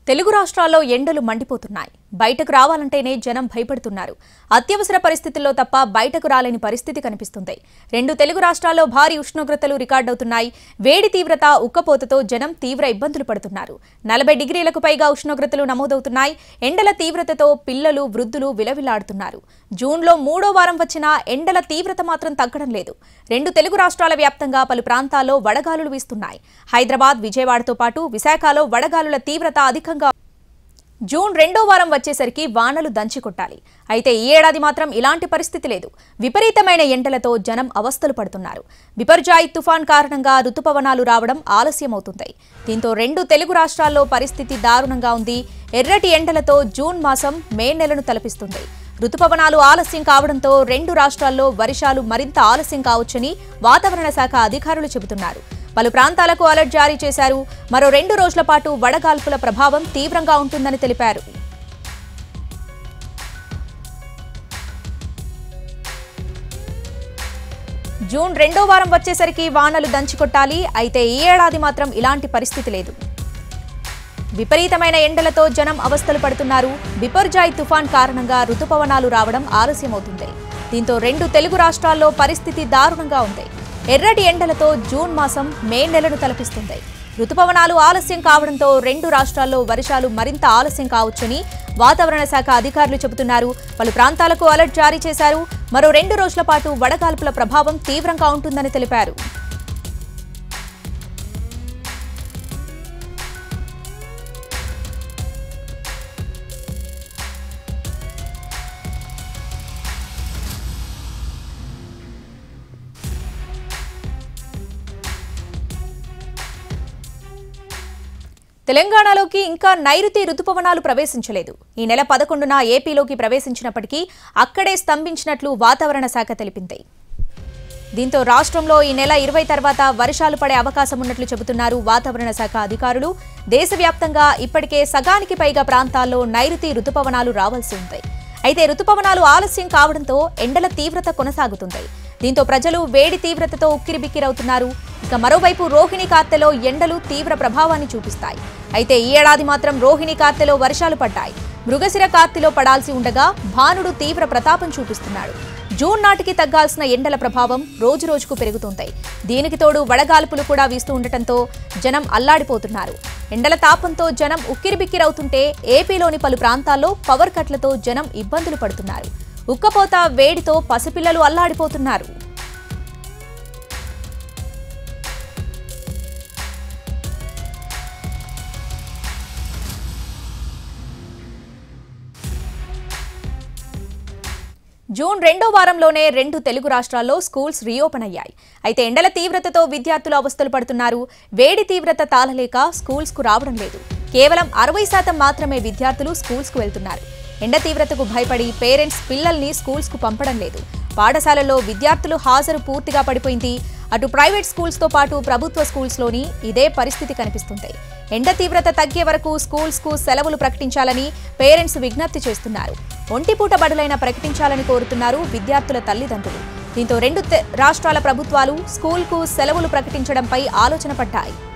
తెలుగు రాష్ట్రాల్లో ఎండలు మండిపోతున్నాయి బయటకు రావాలంటేనే జనం భయపడుతున్నారు అత్యవసర పరిస్థితుల్లో తప్ప బయటకు రాలేని పరిస్థితి కనిపిస్తుంది రెండు తెలుగు రాష్ట్రాల్లో భారీ ఉష్ణోగ్రతలు రికార్డవుతున్నాయి వేడి తీవ్రత ఉక్కపోతతో జనం తీవ్ర ఇబ్బందులు పడుతున్నారు నలభై డిగ్రీలకు పైగా ఉష్ణోగ్రతలు నమోదవుతున్నాయి ఎండల తీవ్రతతో పిల్లలు వృద్ధులు విలవిలాడుతున్నారు జూన్లో మూడో వారం వచ్చినా ఎండల తీవ్రత మాత్రం తగ్గడం లేదు రెండు తెలుగు రాష్ట్రాల వ్యాప్తంగా పలు ప్రాంతాల్లో వడగాలులు వీస్తున్నాయి హైదరాబాద్ విజయవాడతో పాటు విశాఖలో వడగాలుల తీవ్రత అధికంగా జూన్ రెండో వారం వచ్చేసరికి వానలు దంచికొట్టాలి అయితే ఈ ఏడాది మాత్రం ఇలాంటి పరిస్థితి లేదు విపరీతమైన ఎండలతో జనం అవస్థలు పడుతున్నారు బిపర్జాయ్ తుఫాన్ కారణంగా రుతుపవనాలు రావడం ఆలస్యమవుతుంది దీంతో రెండు తెలుగు రాష్ట్రాల్లో పరిస్థితి దారుణంగా ఉంది ఎర్రటి ఎండలతో జూన్ మాసం మే నెలను తలపిస్తుంది రుతుపవనాలు ఆలస్యం కావడంతో రెండు రాష్ట్రాల్లో వర్షాలు మరింత ఆలస్యం కావచ్చని వాతావరణ శాఖ అధికారులు చెబుతున్నారు పలు ప్రాంతాలకు అలర్ట్ జారీ చేశారు మరో రెండు రోజుల పాటు వడగాల్పుల ప్రభావం తీవ్రంగా ఉంటుందని తెలిపారు జూన్ రెండో వారం వచ్చేసరికి వానలు దంచికొట్టాలి అయితే ఈ ఏడాది మాత్రం ఇలాంటి పరిస్థితి లేదు విపరీతమైన ఎండలతో జనం అవస్థలు పడుతున్నారు బిపర్జాయ్ తుఫాన్ కారణంగా రుతుపవనాలు రావడం ఆలస్యమవుతుంది దీంతో రెండు తెలుగు రాష్ట్రాల్లో పరిస్థితి దారుణంగా ఉంది ఎర్రటి ఎండలతో జూన్ మాసం మే నెలను తలపిస్తుంది రుతుపవనాలు ఆలస్యం కావడంతో రెండు రాష్ట్రాల్లో వర్షాలు మరింత ఆలస్యం కావచ్చని వాతావరణ శాఖ అధికారులు చెబుతున్నారు పలు ప్రాంతాలకు అలర్ట్ జారీ చేశారు మరో రెండు రోజుల పాటు వడగాల్పుల ప్రభావం తీవ్రంగా ఉంటుందని తెలిపారు తెలంగాణలోకి ఇంకా నైరుతి రుతుపవనాలు ప్రవేశించలేదు ఈ నెల పదకొండున ఏపీలోకి ప్రవేశించినప్పటికీ అక్కడే స్తంభించినట్లు వాతావరణ శాఖ తెలిపింది దీంతో రాష్ట్రంలో ఈ నెల ఇరవై తర్వాత వర్షాలు పడే అవకాశం ఉన్నట్లు చెబుతున్నారు వాతావరణ శాఖ అధికారులు దేశవ్యాప్తంగా ఇప్పటికే సగానికి పైగా ప్రాంతాల్లో నైరుతి రుతుపవనాలు రావాల్సి ఉంది అయితే రుతుపవనాలు ఆలస్యం కావడంతో ఎండల తీవ్రత కొనసాగుతుంది దీంతో ప్రజలు వేడి తీవ్రతతో ఉక్కిరిబిక్కిరవుతున్నారు ఇక మరోవైపు రోహిణి కార్తెలో ఎండలు తీవ్ర ప్రభావాన్ని చూపిస్తాయి అయితే ఈ ఏడాది మాత్రం రోహిణి కార్తెలో వర్షాలు పడ్డాయి మృగశిర కార్తెలో పడాల్సి ఉండగా భానుడు తీవ్ర ప్రతాపం చూపిస్తున్నాడు జూన్ నాటికి తగ్గాల్సిన ఎండల ప్రభావం రోజు రోజుకు పెరుగుతుంది దీనికి తోడు వడగాల్పులు కూడా వీస్తూ ఉండటంతో జనం అల్లాడిపోతున్నారు ఎండల తాపంతో జనం ఉక్కిరిబిక్కిరవుతుంటే ఏపీలోని పలు ప్రాంతాల్లో పవర్ కట్లతో జనం ఇబ్బందులు పడుతున్నారు ఉక్కపోత వేడితో పసిపిల్లలు అల్లాడిపోతున్నారు జూన్ రెండో వారంలోనే రెండు తెలుగు రాష్ట్రాల్లో స్కూల్స్ రీఓపెన్ అయ్యాయి అయితే ఎండల తీవ్రతతో విద్యార్థులు అవస్థలు పడుతున్నారు వేడి తీవ్రత తాళలేక స్కూల్స్కు రావడం లేదు కేవలం అరవై శాతం మాత్రమే విద్యార్థులు స్కూల్స్కు వెళ్తున్నారు ఎండ తీవ్రతకు భయపడి పేరెంట్స్ పిల్లల్ని స్కూల్స్కు పంపడం లేదు పాఠశాలల్లో విద్యార్థులు హాజరు పూర్తిగా పడిపోయింది అటు ప్రైవేట్ స్కూల్స్తో పాటు ప్రభుత్వ స్కూల్స్లోని ఇదే పరిస్థితి కనిపిస్తుంది ఎండ తీవ్రత తగ్గే వరకు స్కూల్స్కు సెలవులు ప్రకటించాలని పేరెంట్స్ విజ్ఞప్తి చేస్తున్నారు ఒంటిపూట బడులైన ప్రకటించాలని కోరుతున్నారు విద్యార్థుల తల్లిదండ్రులు దీంతో రెండు తె- రాష్ట్రాల ప్రభుత్వాలు స్కూల్కు సెలవులు ప్రకటించడంపై ఆలోచన పడ్డాయి